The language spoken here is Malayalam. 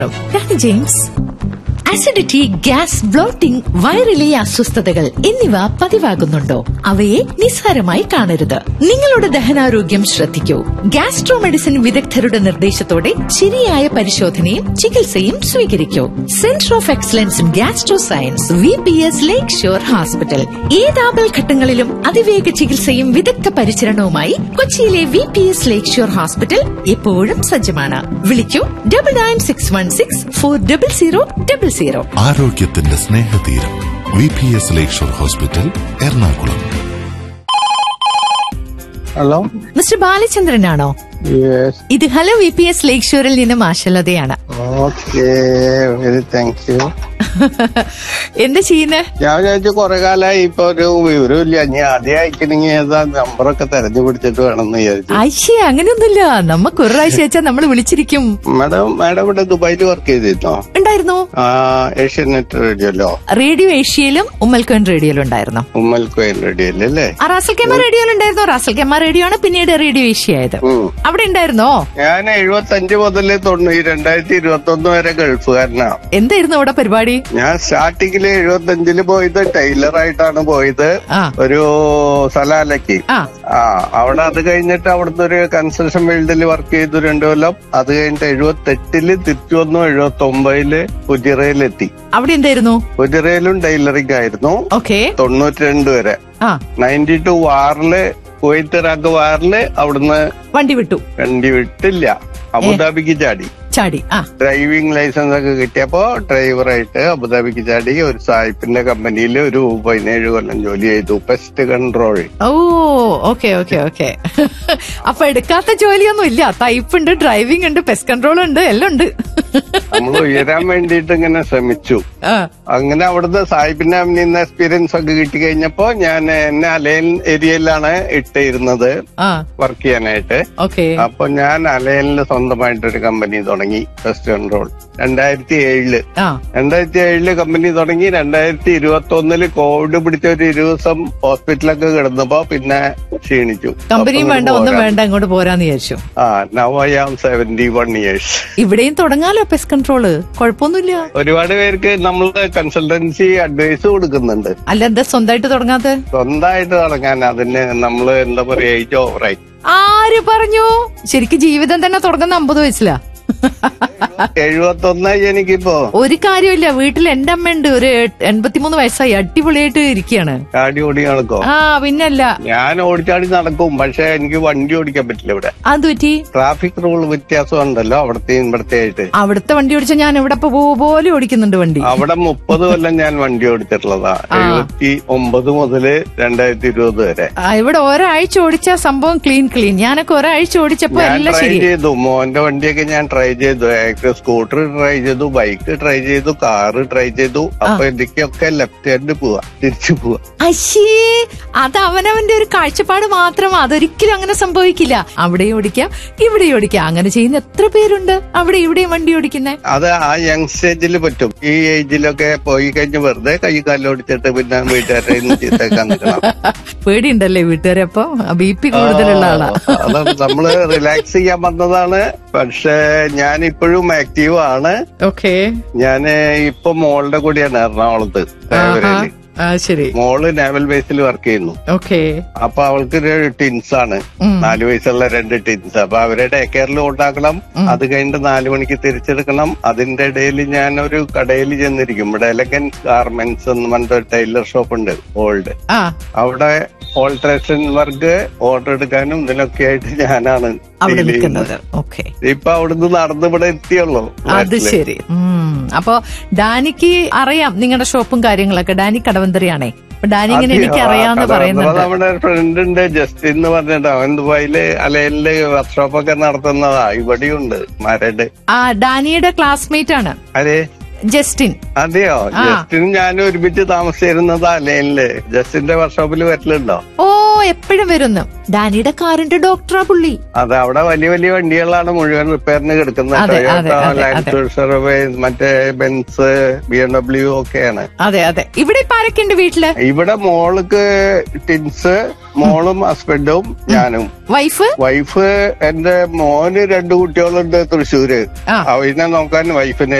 Doctor James acidity gas bloating വയറിലെ അസ്വസ്ഥതകൾ എന്നിവ പതിവാകുന്നുണ്ടോ അവയെ നിസ്സാരമായി കാണരുത് നിങ്ങളുടെ ദഹനാരോഗ്യം ശ്രദ്ധിക്കൂ ഗ്യാസ്ട്രോ മെഡിസിൻ വിദഗ്ധരുടെ നിർദ്ദേശത്തോടെ ശരിയായ പരിശോധനയും ചികിത്സയും സ്വീകരിക്കൂ centre of excellence in gastro science V P S lake shore hospital ഏത് ആപൽഘട്ടങ്ങളിലും അതിവേഗ ചികിത്സയും വിദഗ്ധ പരിചരണവുമായി കൊച്ചിയിലെ V P S lake shore hospital എപ്പോഴും സജ്ജമാണ് വിളിക്കൂ double nine six one six four double zero double zero ആരോഗ്യത്തിന്റെ സ്നേഹതീരം V P S lakeshore hospital Ernakulam hello mister ബാലചന്ദ്രനാണോ യെസ് ഇത് hello V P S lake ഷോറിൽ നിന്ന് മാഷലതയാണ് ഓക്കെ വെരി താങ്ക് യു എന്താ ചെയ്യുന്നത് ഞാൻ വിചാരിച്ചു കുറെ കാലമായി ഇപ്പൊ ഒരു വിവരമില്ല ഞാൻ ആദ്യം അയക്കണമെങ്കിൽ ഏതാ നമ്പറൊക്കെ തെരഞ്ഞു പിടിച്ചിട്ട് വേണമെന്ന് വിചാരിച്ചു ആയിഷേ അങ്ങനെയൊന്നുമില്ല നമ്മക്ക് ഒരു പ്രാവശ്യം വെച്ചാൽ നമ്മൾ വിളിച്ചിരിക്കും മാഡം മാഡം ഇവിടെ ദുബായിൽ വർക്ക് ചെയ്തിരുന്നോ ഉണ്ടായിരുന്നു ആ ഏഷ്യാനെറ്റ് റേഡിയോലോ റേഡിയോ ഏഷ്യയിലും ഉമ്മൽക്കോൻ റേഡിയോയിലും ഉണ്ടായിരുന്നു ഉമ്മൽ കോയിൻ റേഡിയോയിൽ അല്ലേ ആ റാസൽ കെമ റേഡിയോയിൽ ഉണ്ടായിരുന്നു റാസൽ കെമ റേഡിയോ ആണ് പിന്നീട് റേഡിയോ ഏഷ്യ ആയത് ഉം. അവിടെ ഉണ്ടായിരുന്നോ ഞാൻ എഴുപത്തി അഞ്ച് മുതൽ തൊണ്ണൂറ്റി രണ്ടായിരത്തി ഇരുപത്തി ഒന്ന് വരെ ഗൾഫുകാരനാണ് എന്തായിരുന്നു അവിടെ പരിപാടി ഞാൻ സ്റ്റാർട്ടിങ്ങില് എഴുപത്തി അഞ്ചില് പോയത് ടൈലറായിട്ടാണ് പോയത് ആ ഒരു സലാലയ്ക്ക് ആ ആ അവിടെ അത് കഴിഞ്ഞിട്ട് അവിടുത്തെ ഒരു കൺസ്ട്രക്ഷൻ ഫീൽഡിൽ വർക്ക് ചെയ്തു രണ്ടു കൊല്ലം അത് കഴിഞ്ഞിട്ട് എഴുപത്തി എട്ടില് തിരിച്ചു വന്നു എഴുപത്തി ഒമ്പതില് കുജിറയിലെത്തി അവിടെ എന്തായിരുന്നു കുജിറയിലും ടൈലറിംഗ് ആയിരുന്നു ഓക്കെ തൊണ്ണൂറ്റി രണ്ട് വരെ ആ നയൻറ്റി ടു വാറില് കുവൈത്ത് ഇറാഖ് വാറില് അവിടുന്ന് വണ്ടി വിട്ടു വണ്ടി വിട്ടില്ല അബുദാബിക്ക് ചാടി ചാടി ആ ഡ്രൈവിംഗ് ലൈസൻസ് ഒക്കെ കിട്ടിയപ്പോ ഡ്രൈവറായിട്ട് അബുദാബിക്ക് ചാടി ഒരു സായിപ്പിന്റെ കമ്പനിയിൽ ഒരു പതിനേഴ് കൊല്ലം ജോലി ചെയ്തു പെസ്റ്റ് കൺട്രോൾ ഓ ഓക്കെ ഓക്കെ ഓക്കെ അപ്പൊ എടുക്കാത്ത ജോലിയൊന്നും ഇല്ല ടൈപ്പ് ഉണ്ട് ഡ്രൈവിംഗ് ഉണ്ട് പെസ്റ്റ് കൺട്രോൾ ഉണ്ട് എല്ലാം ഉണ്ട് നമ്മൾ ഉയരാൻ വേണ്ടിയിട്ട് ഇങ്ങനെ ശ്രമിച്ചു ആ, അങ്ങനെ അവിടുത്തെ സാഹിബിന്റെ നിന്ന് എക്സ്പീരിയൻസ് ഒക്കെ കിട്ടി കഴിഞ്ഞപ്പോ ഞാൻ എന്നെ അലയൻ ഏരിയയിലാണ് ഇട്ടിരുന്നത് ആ വർക്ക് ചെയ്യാനായിട്ട് ഓക്കെ അപ്പൊ ഞാൻ അലയനിൽ സ്വന്തമായിട്ടൊരു കമ്പനി തുടങ്ങി പെസ്റ്റ് കൺട്രോൾ രണ്ടായിരത്തി ഏഴില് ആ രണ്ടായിരത്തി ഏഴില് കമ്പനി തുടങ്ങി രണ്ടായിരത്തി ഇരുപത്തി ഒന്നില് കോവിഡ് പിടിച്ച ഒരു ഇരുപത് ദിവസം ഹോസ്പിറ്റലൊക്കെ കിടന്നപ്പോ പിന്നെ ക്ഷീണിച്ചു കമ്പനിയും അപ്പൊ വേണ്ട ഇങ്ങോട്ട് ഒന്നും പോരാൻ. വേണ്ട ഇങ്ങോട്ട് പോരാന്ന് വിചാരിച്ചു ആ now I am seventy one years ഇവിടെയും തുടങ്ങാലോ പെസ്റ്റ് കൺട്രോള് കുഴപ്പമൊന്നുമില്ല ഒരുപാട് പേർക്ക് നമ്മൾ കൺസൾട്ടൻസി അഡ്വൈസ് കൊടുക്കുന്നുണ്ട് അല്ല എന്താ സ്വന്തമായിട്ട് തുടങ്ങാത്ത സ്വന്തമായിട്ട് തുടങ്ങാൻ അതിന് നമ്മൾ എന്താ പറയാ ഏജ് ഓവറായി ആര് പറഞ്ഞു ശരിക്കും ജീവിതം തന്നെ തുടങ്ങുന്ന അമ്പത് വയസ്സിലാ എഴുപത്തി ഒന്നായി എനിക്കിപ്പോ ഒരു കാര്യമില്ല വീട്ടിൽ എന്റെ അമ്മയുണ്ട് ഒരു എൺപത്തിമൂന്ന് വയസ്സായി അടിപൊളിയായിട്ട് ഇരിക്കുകയാണ് ചാടി ഓടി നടക്കോ ആ പിന്നല്ല ഞാൻ ഓടിച്ചാടി നടക്കും പക്ഷെ എനിക്ക് വണ്ടി ഓടിക്കാൻ പറ്റില്ല ഇവിടെ അത് പറ്റി ട്രാഫിക് റൂൾ വ്യത്യാസം ഉണ്ടല്ലോ അവിടത്തെ ഇവിടത്തെ ആയിട്ട് അവിടുത്തെ വണ്ടി ഓടിച്ച ഞാൻ ഇവിടെ ഇപ്പൊ പോ- പോലെ ഓടിക്കുന്നുണ്ട് വണ്ടി അവിടെ മുപ്പത് കൊല്ലം ഞാൻ വണ്ടി ഓടിച്ചിട്ടുള്ളതാ എഴുപത്തി ഒമ്പത് മുതല് രണ്ടായിരത്തി ഇരുപത് വരെ ആ, ഇവിടെ ഒരാഴ്ച ഓടിച്ച സംഭവം ക്ലീൻ ക്ലീൻ ഞാനൊക്കെ ഒരാഴ്ച ഓടിച്ചപ്പോ ഞാൻ എല്ലാം ട്രൈ ശരി ചെയ്തു മോന്റെ വണ്ടിയൊക്കെ ഞാൻ ട്രൈ ചെയ്തു സ്കൂട്ടർ ട്രൈ ചെയ്തു ബൈക്ക് ട്രൈ ചെയ്തു കാറ് ട്രൈ ചെയ്തു അപ്പൊ എനിക്കൊക്കെ ലെഫ്റ്റ് ഹാൻഡ് പോവാ തിരിച്ചു പോവാ അശ്ശേ അത് അവനവന്റെ ഒരു കാഴ്ചപ്പാട് മാത്രം അതൊരിക്കലും അങ്ങനെ സംഭവിക്കില്ല അവിടെ ഓടിക്കാം ഇവിടെ ഓടിക്കാം അങ്ങനെ ചെയ്യുന്ന എത്ര പേരുണ്ട് അവിടെ ഇവിടെയും വണ്ടി ഓടിക്കുന്നേ അത് ആ യങ് സ്റ്റേജിൽ പറ്റും ഈ ഏജിലൊക്കെ പോയി കഴിഞ്ഞ് വെറുതെ കൈ കാലോടിച്ചിട്ട് പിന്നെ വീട്ടുകാരെ ചീത്തേക്കാൻ നിൽക്കണം പേടിയുണ്ടല്ലേ വീട്ടുകാരെ അപ്പൊ ബി പി കൂടുതലുള്ള ആളാ അത് നമ്മള് റിലാക്സ് ചെയ്യാൻ വന്നതാണ് പക്ഷെ ഞാൻ ഇപ്പോഴും ആക്റ്റീവ് ആണ് ഓക്കെ ഞാൻ ഇപ്പൊ മോളുടെ കൂടിയാണ് എറണാകുളത്ത് തേവരയില്. ആ ശരി മോള് നാവൽ ബേസിൽ വർക്ക് ചെയ്യുന്നു ഓക്കെ അപ്പൊ അവൾക്ക് ഒരു ടിൻസ് ആണ് ഉം. നാല് വയസ്സുള്ള രണ്ട് ടിൻസ് അപ്പൊ അവരെ ഡേ കെയറിൽ ഉണ്ടാക്കണം അത് കഴിഞ്ഞിട്ട് നാലു മണിക്ക് തിരിച്ചെടുക്കണം അതിന്റെ ഇടയിൽ ഞാൻ ഒരു കടയിൽ ചെന്നിരിക്കും ഇവിടെ എലഗൻ ഗാർമെന്റ്സ് എന്ന് പറഞ്ഞിട്ട് ടൈലർ ഷോപ്പ് ഉണ്ട് ഓൾഡ് ആ അവിടെ ഓൾട്രേഷൻ വർക്ക് ഓർഡർ എടുക്കാനും ഇതിനൊക്കെ ആയിട്ട് ഞാനാണ് അവിടെ deal നിൽക്കുന്നത് ചെയ്യുന്നത്. ഓക്കെ ഇപ്പൊ അവിടുന്ന് നടന്ന് ഇവിടെ എത്തിയുള്ളൂ അത് ശരി ഉം അപ്പൊ ഡാനിക്ക് അറിയാം നിങ്ങളുടെ ഷോപ്പും കാര്യങ്ങളൊക്കെ ഡാനി കടവന്തറിയാണേ അപ്പൊ ഡാനി ഇങ്ങനെ എനിക്ക് അറിയാന്ന് പറയുന്നുണ്ട് നമ്മുടെ ഫ്രണ്ട് ഉണ്ട് ജസ്റ്റിൻ എന്ന് പറഞ്ഞിട്ട് അവൻ ദുബായില് അലയില് വർക്ക്ഷോപ്പ് ഒക്കെ നടത്തുന്നതാ ഇവിടെയുണ്ട് മരട് ആ ഡാനിയുടെ ക്ലാസ്മേറ്റ് ആണ് അരെ ജസ്റ്റിൻ അതെയോ ആ. ജസ്റ്റിനും ഞാനും ഒരുമിച്ച് താമസിച്ചിരുന്നത് അലയില് ജസ്റ്റിന്റെ വർക്ക്ഷോപ്പിൽ വരലുണ്ടോ ഓ എപ്പോഴും വരുന്നു ഡാനിയുടെ കാറിന്റെ ഡോക്ടറാ പുള്ളി അതെ അവിടെ വലിയ വലിയ വണ്ടികളാണ് മുഴുവൻ റിപ്പയറിന് കിടക്കുന്നത് അതെ, അതെ, ടൊയോട്ട അതെ, ലാൻഡ് അതെ. ക്രൂസർ മറ്റേ ബെൻസ് ബി എം ഡബ്ല്യു ഒക്കെയാണ് അതെ അതെ ഇവിടെ ഇപ്പൊ ആരൊക്കെയുണ്ട് വീട്ടില് ഇവിടെ മോൾക്ക് ടിൻസ് മോളും ഹസ്ബൻഡും ഞാനും വൈഫ് വൈഫ് എന്റെ മോന് രണ്ടു കുട്ടികളുണ്ട് തൃശ്ശൂര് ആ. അവനെ നോക്കാൻ വൈഫിന്